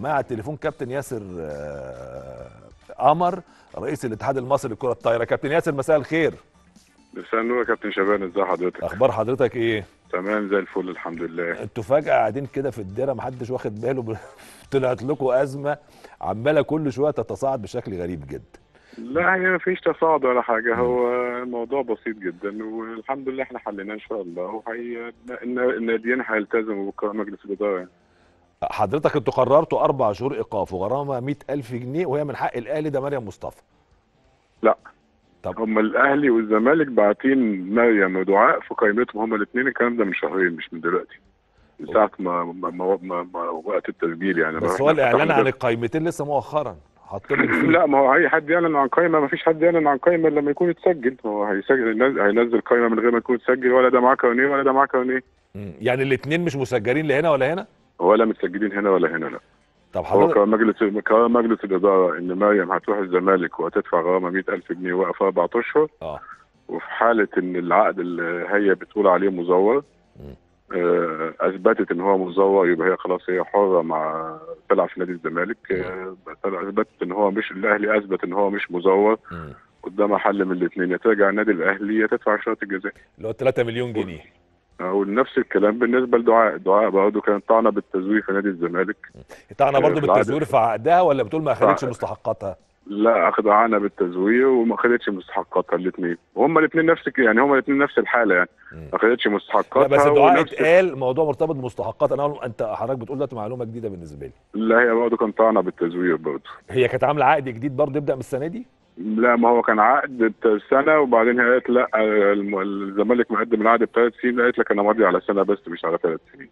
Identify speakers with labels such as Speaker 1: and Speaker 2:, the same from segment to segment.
Speaker 1: مع التليفون كابتن ياسر آه، قمر رئيس الاتحاد المصري لكره الطايره كابتن ياسر مساء الخير
Speaker 2: مساء النور يا كابتن شبان ازي حضرتك
Speaker 1: اخبار حضرتك ايه
Speaker 2: تمام زي الفل الحمد لله
Speaker 1: انتوا فجاه قاعدين كده في الديره محدش واخد باله ب... طلعت لكم ازمه عماله كل شويه تتصاعد بشكل غريب جدا
Speaker 2: لا هي ما فيش تصاعد ولا حاجه هو الموضوع بسيط جدا والحمد لله احنا حليناه ان شاء الله وهي الن- الناديين هيلتزموا بقرار مجلس الاداره يعني.
Speaker 1: حضرتك انتوا قررتوا اربع شهور ايقاف وغرامه 100000 جنيه وهي من حق الاهلي ده مريم مصطفى
Speaker 2: لا
Speaker 1: طب.
Speaker 2: هم الاهلي والزمالك باعتين مريم ودعاء في قائمتهم هم الاثنين الكلام ده من شهرين مش من دلوقتي من ساعه ما ما, ما, ما, ما وقت التسجيل يعني
Speaker 1: بس
Speaker 2: إحنا
Speaker 1: هو الاعلان
Speaker 2: فتحنا
Speaker 1: عن
Speaker 2: ده.
Speaker 1: القائمتين لسه مؤخرا حاطين فيه
Speaker 2: لا ما هو اي حد يعلن عن قائمه ما فيش حد يعلن عن قائمه إلا لما يكون يتسجل هو هيسجل ينزل- هينزل قائمه من غير ما يكون يتسجل ولا ده معاه كارنيه ولا ده معاه كارنيه
Speaker 1: مم. يعني الاثنين مش مسجلين لا هنا ولا هنا
Speaker 2: ولا متسجلين هنا ولا هنا لا
Speaker 1: طب
Speaker 2: هو
Speaker 1: حضرتك
Speaker 2: قرار مجلس قرار مجلس الاداره ان مريم هتروح الزمالك وهتدفع غرامه 100000 جنيه وقف اربع اشهر
Speaker 1: اه
Speaker 2: وفي حاله ان العقد اللي هي بتقول عليه مزور
Speaker 1: مم.
Speaker 2: آه، اثبتت ان هو مزور يبقى هي خلاص هي حره مع تلعب في نادي الزمالك آه، اثبتت ان هو مش الاهلي اثبت ان هو مش مزور
Speaker 1: مم.
Speaker 2: قدامها حل من الاثنين يا ترجع النادي الاهلي يا تدفع الشرط الجزائي
Speaker 1: اللي هو 3 مليون جنيه
Speaker 2: ونفس الكلام بالنسبه لدعاء دعاء برضه كانت طعنه بالتزوير في نادي الزمالك
Speaker 1: طعنا برضو
Speaker 2: في العقد.
Speaker 1: بالتزوير في عقدها ولا بتقول ما اخدتش
Speaker 2: لا.
Speaker 1: مستحقاتها
Speaker 2: لا اخدعنا بالتزوير وما خدتش مستحقاتها الاثنين وهم الاثنين نفس الك- يعني هم الاثنين نفس الحاله يعني
Speaker 1: مم.
Speaker 2: ما خدتش
Speaker 1: لا
Speaker 2: مستحقاتها
Speaker 1: بس دعاء
Speaker 2: ونفس-
Speaker 1: اتقال موضوع مرتبط بمستحقات انا أقول- انت حضرتك بتقول دلوقتي معلومه جديده بالنسبه لي
Speaker 2: لا هي برضه كانت طعنه بالتزوير برضه
Speaker 1: هي كانت عامله عقد جديد برضه يبدا من السنه دي
Speaker 2: لا ما هو كان عقد سنه وبعدين هي قالت لا الم- الزمالك مقدم العقد بثلاث سنين قالت لك انا ماضي على سنه بس مش على ثلاث سنين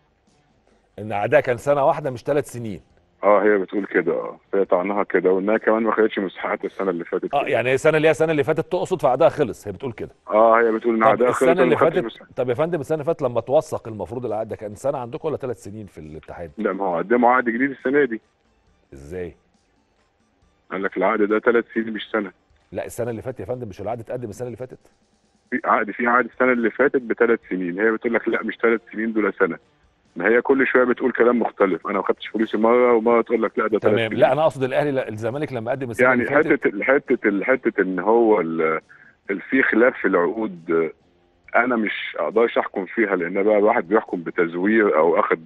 Speaker 1: ان عقدها كان سنه واحده مش ثلاث سنين
Speaker 2: اه هي بتقول كده اه هي طعنها كده وانها كمان ما خدتش مستحقات السنه اللي فاتت
Speaker 1: اه
Speaker 2: كده.
Speaker 1: يعني هي السنه اللي هي السنه اللي فاتت تقصد في عقدها خلص هي بتقول كده
Speaker 2: اه هي بتقول ان
Speaker 1: طب
Speaker 2: عقدها خلص
Speaker 1: السنه اللي
Speaker 2: وما خدتش
Speaker 1: فاتت
Speaker 2: مستحقات.
Speaker 1: طب يا فندم السنه اللي فاتت لما توثق المفروض العقد ده كان سنه عندكم ولا ثلاث سنين في الاتحاد
Speaker 2: لا ما هو قدموا عقد جديد السنه دي
Speaker 1: ازاي
Speaker 2: قال لك العقد ده ثلاث سنين مش سنه
Speaker 1: لا السنه اللي فاتت يا فندم مش العقد اتقدم السنه اللي فاتت
Speaker 2: في عقد في عقد السنه اللي فاتت بثلاث سنين هي بتقول لك لا مش ثلاث سنين دول سنه ما هي كل شويه بتقول كلام مختلف انا ما خدتش فلوسي مره ومره تقول لك لا ده ثلاث
Speaker 1: تمام
Speaker 2: سنين
Speaker 1: لا انا اقصد الاهلي لا الزمالك لما قدم السنه
Speaker 2: يعني
Speaker 1: اللي فاتت
Speaker 2: حته حته حته ان هو ال- ال- في خلاف في العقود آه، انا مش اقدرش احكم فيها لان بقى الواحد بيحكم بتزوير او اخد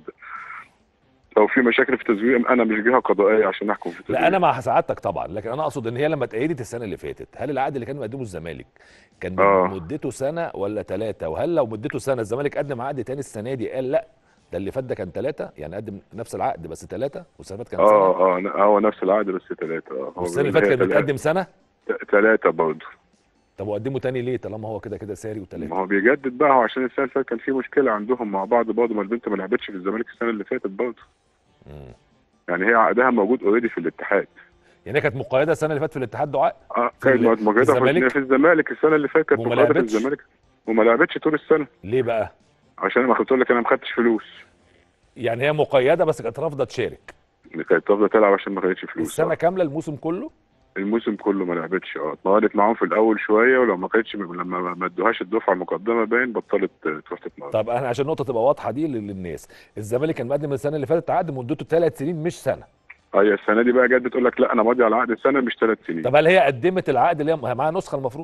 Speaker 2: لو في مشاكل في تزوير انا مش جهه قضائيه عشان احكم في التزوير
Speaker 1: لا انا مع سعادتك طبعا لكن انا اقصد ان هي لما اتأيدت السنه اللي فاتت هل العقد اللي كان مقدمه الزمالك كان
Speaker 2: آه.
Speaker 1: مدته سنه ولا ثلاثه وهل لو مدته سنه الزمالك قدم عقد تاني السنه دي قال لا ده اللي فات ده كان ثلاثه يعني قدم نفس العقد بس ثلاثه والسنه اللي فاتت كان سنه
Speaker 2: اه اه ن- هو نفس العقد بس ثلاثه اه هو
Speaker 1: والسنه اللي
Speaker 2: بيقول
Speaker 1: فاتت
Speaker 2: هي
Speaker 1: كان بيتقدم سنه
Speaker 2: ثلاثه برضه
Speaker 1: طب وقدمه تاني ليه طالما هو كده كده ساري
Speaker 2: ما
Speaker 1: وثلاثه
Speaker 2: هو بيجدد بقى هو عشان السنه اللي فاتت كان في مشكله عندهم مع بعض برضه ما البنت ما لعبتش في الزمالك السنه اللي فاتت برضه
Speaker 1: مم.
Speaker 2: يعني هي عقدها موجود اوريدي في الاتحاد
Speaker 1: يعني هي كانت مقيده السنه اللي فاتت في الاتحاد دعاء
Speaker 2: اه
Speaker 1: في ال-
Speaker 2: كانت موجوده في,
Speaker 1: الزمالك؟
Speaker 2: في الزمالك السنه اللي فاتت كانت
Speaker 1: وما
Speaker 2: مقيده في
Speaker 1: لعبتش؟
Speaker 2: الزمالك وما لعبتش طول السنه
Speaker 1: ليه بقى
Speaker 2: عشان ما كنت لك انا ما خدتش فلوس
Speaker 1: يعني هي مقيده بس كانت رافضه تشارك
Speaker 2: كانت تفضل تلعب عشان ما خدتش فلوس
Speaker 1: السنه
Speaker 2: آه.
Speaker 1: كامله الموسم كله
Speaker 2: الموسم كله ما لعبتش اه اتمرنت معاهم في الاول شويه ولو ما كانتش لما ما ادوهاش الدفعه المقدمه باين بطلت آه، تروح تتمرن
Speaker 1: طب انا عشان النقطه تبقى واضحه دي لل- للناس الزمالك كان مقدم السنه اللي فاتت عقد مدته ثلاث سنين مش سنه
Speaker 2: اه هي السنه دي بقى جت بتقول لك لا انا ماضي على عقد السنه مش ثلاث سنين
Speaker 1: طب هل هي قدمت العقد اللي هي معاها نسخه المفروض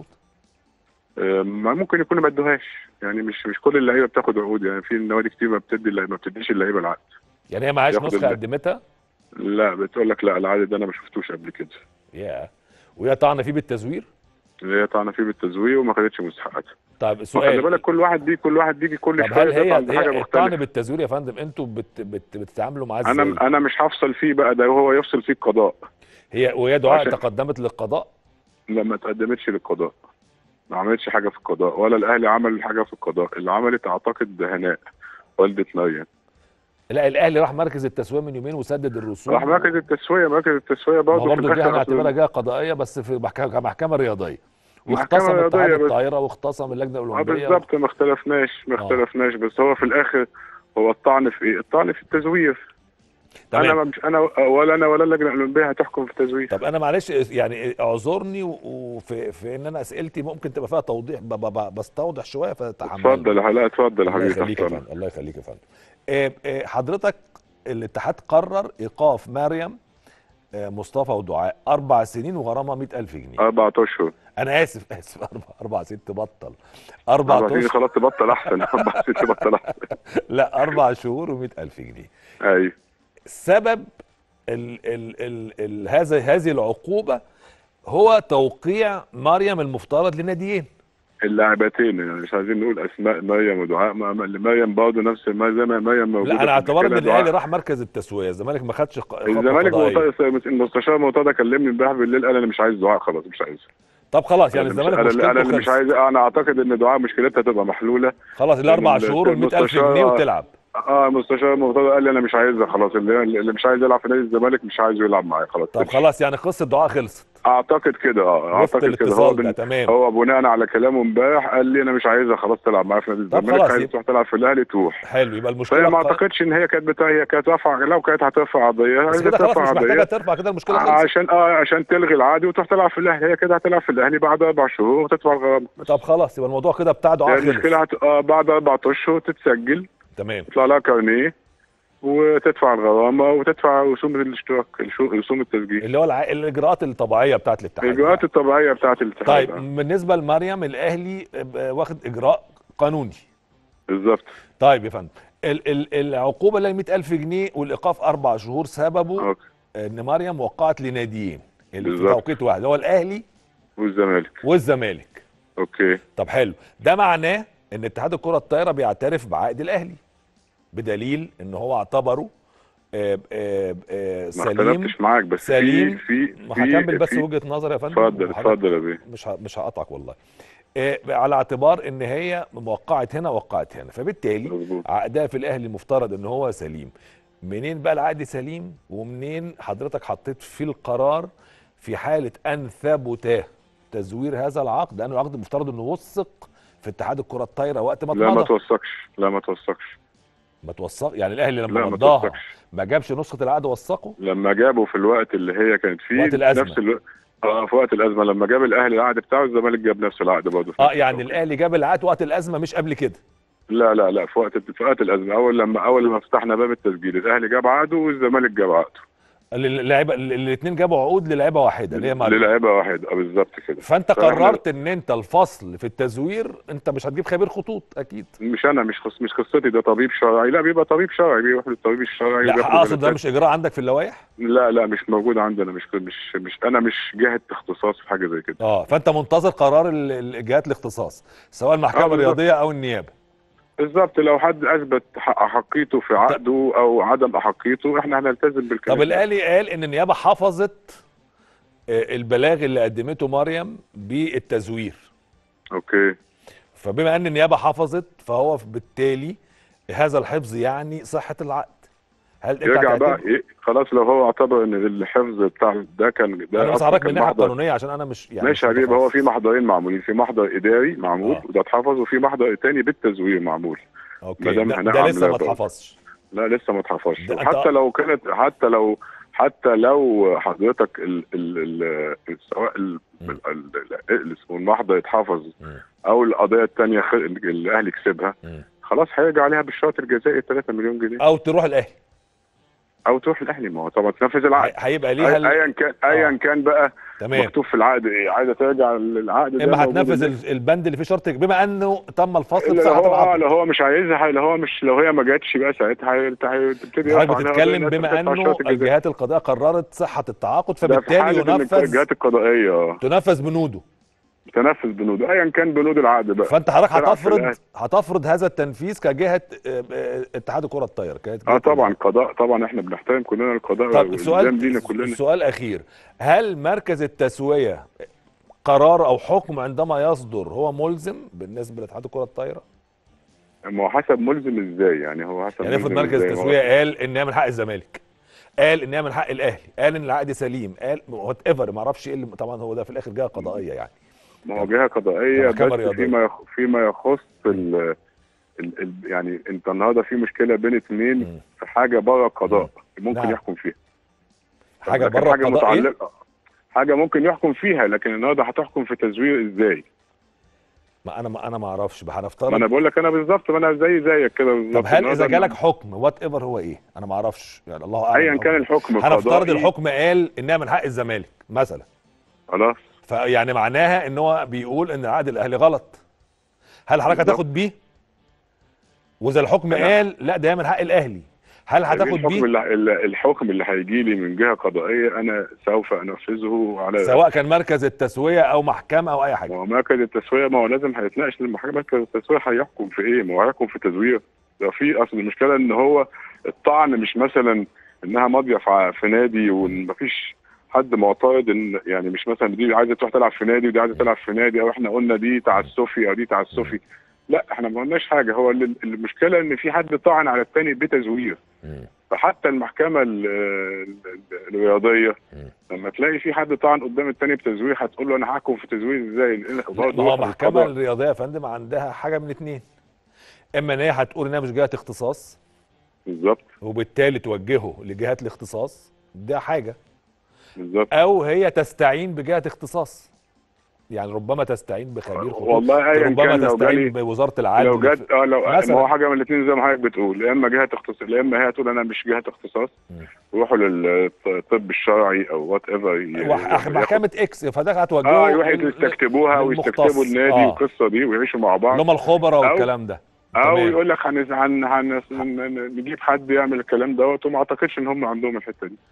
Speaker 2: آه، ما ممكن يكونوا ما ادوهاش يعني مش مش كل اللعيبه بتاخد عقود يعني في نوادي كتير ما بتدي اللعيبة- ما بتديش اللعيبه العقد
Speaker 1: يعني هي معهاش
Speaker 2: ياخد
Speaker 1: نسخه
Speaker 2: ال-
Speaker 1: قدمتها
Speaker 2: لا بتقول لك لا العقد ده انا ما شفتوش قبل كده
Speaker 1: يا وهي طعنه فيه بالتزوير
Speaker 2: اللي هي طعنه فيه بالتزوير وما خدتش مستحقاتها
Speaker 1: طب
Speaker 2: خلي
Speaker 1: سؤال
Speaker 2: بالك كل واحد بيجي كل واحد بيجي كل
Speaker 1: طب
Speaker 2: شويه
Speaker 1: هل هي,
Speaker 2: يطعن بحاجه
Speaker 1: هي الطعن
Speaker 2: مختلفه
Speaker 1: بالتزوير يا فندم انتوا بت بت بتتعاملوا معاه ازاي
Speaker 2: انا انا مش هفصل فيه بقى ده هو يفصل فيه القضاء
Speaker 1: هي وهي دعاء
Speaker 2: عشان-
Speaker 1: تقدمت للقضاء
Speaker 2: لما تقدمتش للقضاء ما عملتش حاجه في القضاء ولا الاهلي عمل حاجه في القضاء اللي عملت اعتقد هناء والده مريم
Speaker 1: لا الاهلي راح مركز التسويه من يومين وسدد الرسوم
Speaker 2: راح مركز التسويه مركز التسويه
Speaker 1: ما
Speaker 2: برضه
Speaker 1: هو
Speaker 2: في
Speaker 1: برضه دي
Speaker 2: الاخر
Speaker 1: هنعتبرها
Speaker 2: أصل-
Speaker 1: جهه قضائيه بس في محكمه كمحكمه رياضيه
Speaker 2: محكمة
Speaker 1: واختصم اتحاد
Speaker 2: رياضية بس.
Speaker 1: الطائره واختصم اللجنه
Speaker 2: اه
Speaker 1: الاولمبيه
Speaker 2: بالظبط ما اختلفناش ما
Speaker 1: آه.
Speaker 2: اختلفناش بس هو في الاخر هو الطعن في ايه؟ الطعن في التزوير انا
Speaker 1: تمام
Speaker 2: ما مش انا ولا انا ولا اللجنه الاولمبيه هتحكم في التزوير
Speaker 1: طب انا معلش يعني اعذرني و- وفي في ان انا اسئلتي ممكن تبقى فيها توضيح ب- ب- ب- بستوضح شويه فتحمل
Speaker 2: اتفضل لا اتفضل يا
Speaker 1: الله
Speaker 2: حبيبي
Speaker 1: يخليك يا
Speaker 2: تحت
Speaker 1: فندم الله يخليك يا فندم آه، آه، حضرتك الاتحاد قرر ايقاف مريم آه، مصطفى ودعاء اربع سنين وغرامه 100000 جنيه
Speaker 2: اربع اشهر
Speaker 1: انا اسف اسف اربع اربع سنين تبطل اربع
Speaker 2: اربع سنين
Speaker 1: اشهر
Speaker 2: خلاص تبطل احسن اربع سنين تبطل احسن
Speaker 1: لا اربع شهور و100000 جنيه
Speaker 2: ايوه
Speaker 1: سبب ال ال ال ال هذا هذه العقوبه هو توقيع مريم المفترض لناديين
Speaker 2: اللاعبتين يعني مش عايزين نقول اسماء مريم ودعاء ما ما- مريم برضه نفس ما زي ما مريم موجوده
Speaker 1: لا انا
Speaker 2: في
Speaker 1: اعتبرت ان
Speaker 2: المشكلة دعاء.
Speaker 1: الاهلي راح مركز التسويه الزمالك ما خدش ق- خطوة
Speaker 2: الزمالك
Speaker 1: قضائية.
Speaker 2: مرتضى- المستشار مرتضى كلمني امبارح بالليل قال انا مش عايز دعاء خلاص مش عايز
Speaker 1: طب خلاص يعني
Speaker 2: أنا مش-
Speaker 1: الزمالك
Speaker 2: انا اللي- انا اللي
Speaker 1: مشكلته
Speaker 2: مش
Speaker 1: خلصت.
Speaker 2: عايز انا اعتقد ان دعاء مشكلتها تبقى محلوله
Speaker 1: خلاص الاربع
Speaker 2: ال-
Speaker 1: شهور وال 100000
Speaker 2: المستشار-
Speaker 1: جنيه وتلعب
Speaker 2: اه المستشار مرتضى قال لي انا مش عايزها خلاص اللي, اللي مش عايز يلعب في نادي الزمالك مش عايزه يلعب معايا خلاص
Speaker 1: طب خلاص يعني قصه دعاء خلصت
Speaker 2: اعتقد كده اه
Speaker 1: وفق
Speaker 2: اعتقد كده هو
Speaker 1: الاتصال ده
Speaker 2: بن...
Speaker 1: تمام
Speaker 2: هو بناء على كلامه امبارح قال لي انا مش عايزها خلاص تلعب معايا في نادي
Speaker 1: طب
Speaker 2: الزمالك
Speaker 1: خلاص
Speaker 2: عايز
Speaker 1: يبقى-
Speaker 2: تروح تلعب في الاهلي تروح
Speaker 1: حلو يبقى المشكله
Speaker 2: فهي ما
Speaker 1: ق-
Speaker 2: اعتقدش ان هي كانت بتاع هي كانت رافعه لو كانت هترفع قضيه
Speaker 1: بس
Speaker 2: عايزه
Speaker 1: كده خلاص
Speaker 2: ترفع
Speaker 1: مش محتاجه
Speaker 2: قضيه
Speaker 1: ترفع كده المشكله خلصت
Speaker 2: عشان اه عشان تلغي العقد وتروح تلعب في الاهلي هي كده هتلعب في الاهلي بعد اربع شهور وتدفع الغرامه
Speaker 1: طب خلاص يبقى الموضوع كده بتاع دعاء
Speaker 2: يعني المشكله
Speaker 1: خلص
Speaker 2: هت... آه بعد اربع اشهر تتسجل
Speaker 1: تمام
Speaker 2: يطلع لها كارنيه وتدفع الغرامه وتدفع رسوم الاشتراك الشو- رسوم التسجيل
Speaker 1: اللي هو الع... الاجراءات الطبيعيه بتاعت الاتحاد
Speaker 2: الاجراءات الطبيعيه بتاعت الاتحاد
Speaker 1: طيب
Speaker 2: آه.
Speaker 1: بالنسبه لمريم الاهلي آه، واخد اجراء قانوني
Speaker 2: بالظبط
Speaker 1: طيب يا فندم ال ال العقوبه اللي هي 100000 جنيه والايقاف اربع شهور سببه
Speaker 2: أوكي.
Speaker 1: ان مريم وقعت لناديين اللي في
Speaker 2: بالظبط.
Speaker 1: توقيت واحد اللي هو الاهلي
Speaker 2: والزمالك
Speaker 1: والزمالك
Speaker 2: اوكي
Speaker 1: طب حلو ده معناه ان اتحاد الكره الطايره بيعترف بعقد الاهلي بدليل ان هو اعتبره آه، آه، آه،
Speaker 2: ما
Speaker 1: سليم
Speaker 2: اختلفتش معاك بس
Speaker 1: سليم.
Speaker 2: في في
Speaker 1: ما
Speaker 2: في-
Speaker 1: هكمل بس
Speaker 2: في-
Speaker 1: وجهه نظري يا فندم
Speaker 2: اتفضل
Speaker 1: وحضرتك-
Speaker 2: اتفضل يا بيه
Speaker 1: مش ه- مش هقطعك والله آه، على اعتبار ان هي وقعت هنا وقعت هنا فبالتالي
Speaker 2: مظبوط
Speaker 1: عقدها في الاهلي المفترض ان هو سليم منين بقى العقد سليم ومنين حضرتك حطيت في القرار في حاله ان ثبت تزوير هذا العقد لانه العقد المفترض انه وثق في اتحاد الكره الطايره وقت ما
Speaker 2: لا ما
Speaker 1: اتمضى
Speaker 2: توثقش لا ما توثقش
Speaker 1: ما توثق يعني الاهلي لما
Speaker 2: لا ما
Speaker 1: مضاها
Speaker 2: توثقش
Speaker 1: ما جابش نسخه العقد وثقه
Speaker 2: لما جابوا في الوقت اللي هي كانت فيه
Speaker 1: وقت الأزمة.
Speaker 2: نفس الوقت اه في وقت الازمه لما جاب الاهلي العقد بتاعه الزمالك جاب نفس العقد برضه في
Speaker 1: اه
Speaker 2: نفس
Speaker 1: يعني
Speaker 2: الوقت.
Speaker 1: الاهلي جاب العقد وقت الازمه مش قبل كده
Speaker 2: لا لا لا في وقت في وقت الازمه اول لما اول لما فتحنا باب التسجيل الاهلي جاب عقده والزمالك جاب عقده
Speaker 1: اللعيبه الاثنين جابوا عقود للعيبه واحده اللي هي مريم
Speaker 2: للاعيبه واحد اه بالظبط كده
Speaker 1: فانت
Speaker 2: فإحنا-
Speaker 1: قررت ان انت الفصل في التزوير انت مش هتجيب خبير خطوط اكيد
Speaker 2: مش انا مش خص... مش قصتي ده طبيب شرعي لا بيبقى طبيب شرعي بيروح للطبيب الشرعي
Speaker 1: لا
Speaker 2: وبياخد
Speaker 1: اقصد ده
Speaker 2: جلسات.
Speaker 1: مش اجراء عندك في اللوائح
Speaker 2: لا لا مش موجود عندنا مش مش مش انا مش جهه اختصاص في حاجه زي كده
Speaker 1: اه فانت منتظر قرار ال- ال- جهات الاختصاص سواء المحكمه
Speaker 2: آه، بالظبط.
Speaker 1: الرياضيه او النيابه
Speaker 2: بالظبط لو حد اثبت ح- احقيته في عقده او عدم احقيته احنا هنلتزم بالكلام
Speaker 1: طب الاهلي قال ان النيابه حفظت آه، البلاغ اللي قدمته مريم بالتزوير
Speaker 2: اوكي
Speaker 1: فبما ان النيابه حفظت فهو بالتالي هذا الحفظ يعني صحه العقد هل انت
Speaker 2: يرجع بقى
Speaker 1: هتعتبر-
Speaker 2: إيه؟ خلاص لو هو اعتبر ان الحفظ بتاع ده كان ده
Speaker 1: انا بس
Speaker 2: أصلاً
Speaker 1: حضرتك من
Speaker 2: كان
Speaker 1: الناحيه
Speaker 2: محضر
Speaker 1: القانونيه عشان انا مش يعني
Speaker 2: ماشي يا
Speaker 1: مش
Speaker 2: حبيبي هو في
Speaker 1: متخصص.
Speaker 2: محضرين معمولين في محضر اداري معمول
Speaker 1: آه.
Speaker 2: وده اتحفظ وفي محضر تاني بالتزوير معمول
Speaker 1: اوكي
Speaker 2: مدام
Speaker 1: ده,
Speaker 2: هناء
Speaker 1: ده لسه
Speaker 2: عاملة
Speaker 1: ما
Speaker 2: برضه.
Speaker 1: اتحفظش
Speaker 2: لا لسه ما اتحفظش
Speaker 1: ده أنت-
Speaker 2: حتى لو كانت حتى لو حتى لو حضرتك ال ال ال سواء ال-
Speaker 1: مم.
Speaker 2: ال- ال- اللي اسمه المحضر يتحفظ
Speaker 1: مم.
Speaker 2: او القضيه الثانيه الاهلي كسبها
Speaker 1: مم.
Speaker 2: خلاص هيرجع عليها بالشرط الجزائي 3 مليون جنيه
Speaker 1: او تروح الاهلي
Speaker 2: او تروح الاهلي ما هو طبعا تنفذ العقد
Speaker 1: هي- هيبقى ليها ال-
Speaker 2: ايا كان ايا
Speaker 1: آه.
Speaker 2: كان بقى
Speaker 1: تمام
Speaker 2: مكتوب في العقد ايه عايزه ترجع للعقد ده
Speaker 1: اما
Speaker 2: موجود
Speaker 1: هتنفذ
Speaker 2: هناك.
Speaker 1: ال- البند اللي فيه شرط بما انه تم الفصل
Speaker 2: الا لو
Speaker 1: بصحه
Speaker 2: هو اه
Speaker 1: العقد
Speaker 2: لو هو مش عايزها لو هو مش لو هي ما جاتش بقى ساعتها هي- هتبتدي
Speaker 1: حضرتك
Speaker 2: يرفع عليها
Speaker 1: بتتكلم
Speaker 2: قضية
Speaker 1: بما
Speaker 2: تدفع
Speaker 1: انه
Speaker 2: الشرط الجزائي.
Speaker 1: الجهات القضائيه قررت صحه التعاقد
Speaker 2: ده في
Speaker 1: فبالتالي
Speaker 2: حاله ان
Speaker 1: ينفذ
Speaker 2: الجهات القضائيه اه
Speaker 1: تنفذ بنوده
Speaker 2: تنفذ بنوده ايا كان بنود العقد بقى
Speaker 1: فانت حضرتك
Speaker 2: تلعب في
Speaker 1: هتفرض
Speaker 2: الأهلي.
Speaker 1: هتفرض هذا التنفيذ كجهه آه، آه، اتحاد الكره الطايره كانت
Speaker 2: اه طبعا قضاء طبعا احنا بنحترم كلنا القضاء
Speaker 1: طب
Speaker 2: والالزام
Speaker 1: سؤال
Speaker 2: لينا كلنا
Speaker 1: سؤال اخير هل مركز التسويه قرار او حكم عندما يصدر هو ملزم بالنسبه لاتحاد الكره الطايره
Speaker 2: ما هو حسب ملزم ازاي يعني هو حسب
Speaker 1: يعني افرض
Speaker 2: ملزم
Speaker 1: مركز
Speaker 2: إزاي؟ ما هو-
Speaker 1: التسويه قال ان هي من حق الزمالك قال ان هي من حق الاهلي قال ان العقد سليم قال وات ايفر ما اعرفش ايه اللي طبعا هو ده في الاخر جهه قضائيه يعني
Speaker 2: ما هو جهه قضائيه
Speaker 1: محكمة
Speaker 2: بس
Speaker 1: رياضية.
Speaker 2: فيما يخ... فيما يخص ال... ال... ال... يعني انت النهارده في مشكله بين اثنين
Speaker 1: مم.
Speaker 2: في حاجه بره القضاء ممكن
Speaker 1: نعم.
Speaker 2: يحكم فيها
Speaker 1: حاجه
Speaker 2: لكن
Speaker 1: بره
Speaker 2: حاجه
Speaker 1: القضاء إيه؟
Speaker 2: متعلقه حاجه ممكن يحكم فيها لكن النهارده هتحكم في تزوير ازاي
Speaker 1: ما انا ما انا ما اعرفش
Speaker 2: ما انا
Speaker 1: هنفترض
Speaker 2: بقول لك انا بالظبط ما انا زي زيك كده بالظبط
Speaker 1: طب هل اذا
Speaker 2: النهاردة
Speaker 1: جالك حكم وات ايفر هو ايه انا ما اعرفش يعني الله اعلم
Speaker 2: ايا كان الحكم
Speaker 1: هنفترض
Speaker 2: القضائي
Speaker 1: الحكم قال انها من حق الزمالك مثلا
Speaker 2: خلاص
Speaker 1: فيعني معناها ان هو بيقول ان العقد الاهلي غلط هل حضرتك
Speaker 2: بالظبط.
Speaker 1: هتاخد بيه واذا الحكم
Speaker 2: أنا-
Speaker 1: قال لا ده من حق الاهلي هل هتاخد
Speaker 2: الحكم
Speaker 1: بيه
Speaker 2: اللي اللي- الحكم اللي هيجي لي من جهه قضائيه انا سوف انفذه على
Speaker 1: سواء كان مركز التسويه او محكمه او اي
Speaker 2: ما
Speaker 1: حاجه
Speaker 2: هو مركز التسويه ما هو لازم هيتناقش المحكمه مركز التسويه هيحكم في ايه؟ ما هو هيحكم في تزوير ده في اصل المشكله ان هو الطعن مش مثلا انها ماضيه في في نادي وان مفيش حد معترض ان يعني مش مثلا دي عايزه تروح تلعب في نادي ودي عايزه تلعب في نادي او احنا قلنا دي تعسفي او دي تعسفي لا احنا ما قلناش حاجه هو اللي- المشكله ان في حد طعن على الثاني بتزوير
Speaker 1: مم.
Speaker 2: فحتى المحكمه ال- ال- الرياضيه
Speaker 1: مم.
Speaker 2: لما تلاقي في حد طعن قدام الثاني بتزوير هتقول له انا هحكم في تزوير ازاي؟ لأن برضه
Speaker 1: ما هو
Speaker 2: روح
Speaker 1: المحكمه
Speaker 2: القضاء.
Speaker 1: الرياضيه يا فندم عندها حاجه من اتنين اما ان هي هتقول انها مش جهه اختصاص
Speaker 2: بالظبط
Speaker 1: وبالتالي توجهه لجهات الاختصاص ده حاجه
Speaker 2: بالظبط
Speaker 1: او هي تستعين بجهه اختصاص يعني ربما تستعين بخبير خطوط
Speaker 2: والله ايا
Speaker 1: ربما
Speaker 2: كان لو
Speaker 1: تستعين
Speaker 2: جالي
Speaker 1: بوزاره العدل
Speaker 2: لو جت اه لو
Speaker 1: مثلاً.
Speaker 2: ما هو حاجه من الاثنين زي ما حضرتك بتقول يا اما جهه اختصاص يا اما هي تقول انا مش جهه اختصاص
Speaker 1: مم.
Speaker 2: ويروحوا للطب الشرعي او وات ايفر
Speaker 1: وح- محكمه اكس فده هتوجهه
Speaker 2: اه يروحوا
Speaker 1: لل-
Speaker 2: يستكتبوها
Speaker 1: للمختص.
Speaker 2: ويستكتبوا النادي
Speaker 1: آه.
Speaker 2: والقصه دي ويعيشوا مع بعض
Speaker 1: اللي هم الخبراء
Speaker 2: أو-
Speaker 1: والكلام ده
Speaker 2: او
Speaker 1: تمام.
Speaker 2: يقول لك هن... هن... هن... هن... نجيب حد يعمل الكلام دوت وما اعتقدش ان هم عندهم الحته دي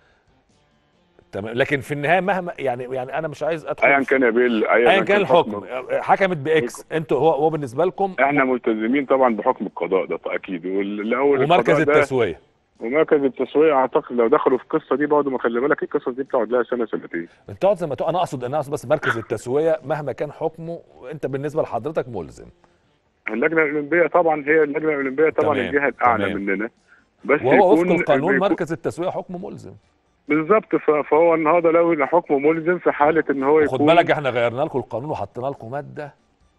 Speaker 1: تمام لكن في النهايه مهما يعني يعني انا مش عايز ادخل
Speaker 2: ايا
Speaker 1: في-
Speaker 2: كان يا بيل
Speaker 1: ايا كان الحكم حكمت باكس انتوا هو هو بالنسبه لكم
Speaker 2: احنا ملتزمين طبعا بحكم القضاء ده اكيد والاول
Speaker 1: ومركز
Speaker 2: القضاء ده-
Speaker 1: التسويه
Speaker 2: ومركز التسويه اعتقد لو دخلوا في القصه دي برضه ما خلي بالك القصه دي بتقعد لها سنه سنتين
Speaker 1: انت تقعد زي ما تقعد انا اقصد انا اقصد بس مركز التسويه مهما كان حكمه انت بالنسبه لحضرتك ملزم
Speaker 2: اللجنه الاولمبيه طبعا هي اللجنه الاولمبيه طبعا
Speaker 1: تمام،
Speaker 2: الجهه الاعلى
Speaker 1: تمام.
Speaker 2: مننا بس
Speaker 1: وهو وفق
Speaker 2: يكون
Speaker 1: القانون
Speaker 2: يكون-
Speaker 1: مركز التسويه حكمه ملزم
Speaker 2: بالظبط ف- فهو النهارده لو ان حكمه ملزم في حاله ان هو
Speaker 1: خد
Speaker 2: يكون
Speaker 1: بالك احنا غيرنا لكم القانون وحطينا لكم ماده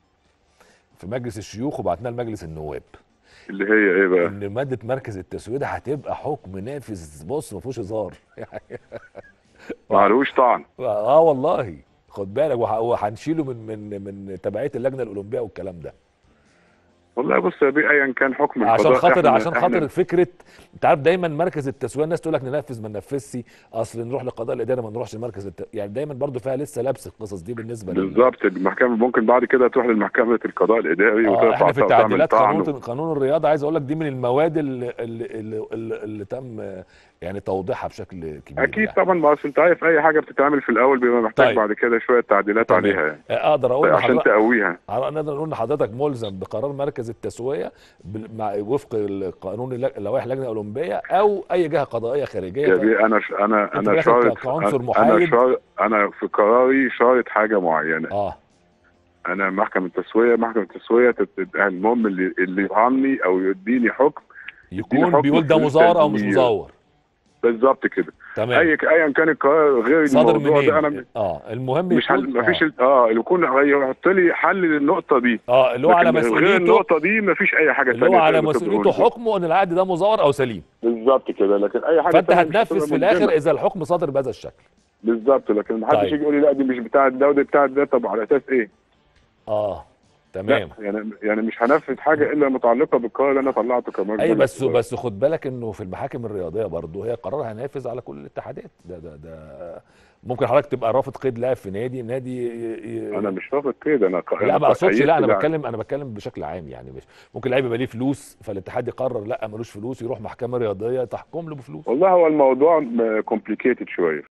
Speaker 1: في مجلس الشيوخ وبعتناها لمجلس النواب
Speaker 2: اللي هي ايه بقى؟
Speaker 1: ان ماده مركز التسويه ده هتبقى حكم نافذ بص ما فيهوش هزار يعني
Speaker 2: معلوش طعن
Speaker 1: اه والله خد بالك وه- وهنشيله من من من تبعيه اللجنه الاولمبيه والكلام ده
Speaker 2: والله بص يا بيه ايا كان حكم
Speaker 1: عشان
Speaker 2: القضاء
Speaker 1: خاطر
Speaker 2: إحنا-
Speaker 1: عشان
Speaker 2: إحنا-
Speaker 1: خاطر فكره انت عارف دايما مركز التسويه الناس تقول لك ننفذ ما ننفذش اصل نروح لقضاء الاداره ما نروحش لمركز الت... يعني دايما برضو فيها لسه لبس القصص دي بالنسبه لل-
Speaker 2: بالظبط المحكمه ممكن بعد كده تروح للمحكمه القضاء الاداري
Speaker 1: اه
Speaker 2: وترفع
Speaker 1: احنا في
Speaker 2: وتعمل
Speaker 1: التعديلات
Speaker 2: طعن
Speaker 1: قانون قانون الرياضه عايز اقول لك دي من المواد اللي اللي, اللي, اللي, اللي تم آه، يعني توضيحها بشكل كبير
Speaker 2: اكيد
Speaker 1: يعني.
Speaker 2: طبعا ما اصل انت عارف اي حاجه بتتعمل في الاول بيبقى محتاج
Speaker 1: طيب.
Speaker 2: بعد كده شويه تعديلات
Speaker 1: تمام.
Speaker 2: عليها يعني
Speaker 1: آه، اقدر اقول
Speaker 2: عشان
Speaker 1: لحضرتك
Speaker 2: تقويها
Speaker 1: نقدر نقول ان حضرتك ملزم بقرار مركز التسويه بال- مع وفق القانون اللج- لوائح اللجنه الاولمبيه او اي جهه قضائيه خارجيه
Speaker 2: يا
Speaker 1: ف-
Speaker 2: بيه انا ش... انا
Speaker 1: أنت
Speaker 2: انا
Speaker 1: داخل
Speaker 2: شارط
Speaker 1: كعنصر
Speaker 2: انا
Speaker 1: محايد.
Speaker 2: شارط انا في قراري شارط حاجه معينه
Speaker 1: اه
Speaker 2: انا محكمه التسويه محكمه التسويه تت- المهم اللي اللي يطعني او يديني حكم
Speaker 1: يكون
Speaker 2: حكم
Speaker 1: بيقول ده
Speaker 2: في
Speaker 1: مزور او مش
Speaker 2: التدوير.
Speaker 1: مزور
Speaker 2: بالظبط كده
Speaker 1: تمام
Speaker 2: اي ايا كان القرار غير
Speaker 1: صادر
Speaker 2: الموضوع
Speaker 1: منين
Speaker 2: ده انا
Speaker 1: اه المهم
Speaker 2: مش
Speaker 1: يكون
Speaker 2: حل... مفيش
Speaker 1: آه.
Speaker 2: ال- اه يكون يحط لي حل للنقطه دي
Speaker 1: اه اللي هو على
Speaker 2: لكن غير
Speaker 1: مسؤوليته
Speaker 2: النقطه دي مفيش اي حاجه
Speaker 1: اللي هو
Speaker 2: تانية
Speaker 1: على
Speaker 2: تقدر
Speaker 1: مسؤوليته
Speaker 2: تقول.
Speaker 1: حكمه ان العقد ده مزور او سليم
Speaker 2: بالظبط كده لكن اي حاجه
Speaker 1: فانت
Speaker 2: تانية مش
Speaker 1: هتنفذ
Speaker 2: هتبقى
Speaker 1: في الاخر
Speaker 2: ملزمة.
Speaker 1: اذا الحكم صادر بهذا الشكل
Speaker 2: بالظبط لكن محدش
Speaker 1: طيب.
Speaker 2: يجي يقول لي لا دي مش بتاعه ده ودي بتاعه ده طب على اساس ايه؟
Speaker 1: اه
Speaker 2: لا
Speaker 1: تمام
Speaker 2: يعني يعني مش هنفذ حاجه الا متعلقه بالقرار اللي انا طلعته كمان
Speaker 1: اي بس بس خد بالك انه في المحاكم الرياضيه برضه هي قرارها نافذ على كل الاتحادات ده ده ده ممكن حضرتك تبقى رافض قيد لاعب في نادي نادي ي- ي-
Speaker 2: انا مش رافض كده انا
Speaker 1: لا ما اقصدش لا انا
Speaker 2: لا.
Speaker 1: بتكلم انا بتكلم بشكل عام يعني مش ممكن لعيب يبقى ليه فلوس فالاتحاد يقرر لا ملوش فلوس يروح محكمه رياضيه تحكم له بفلوس
Speaker 2: والله هو الموضوع كومبليكيتد شويه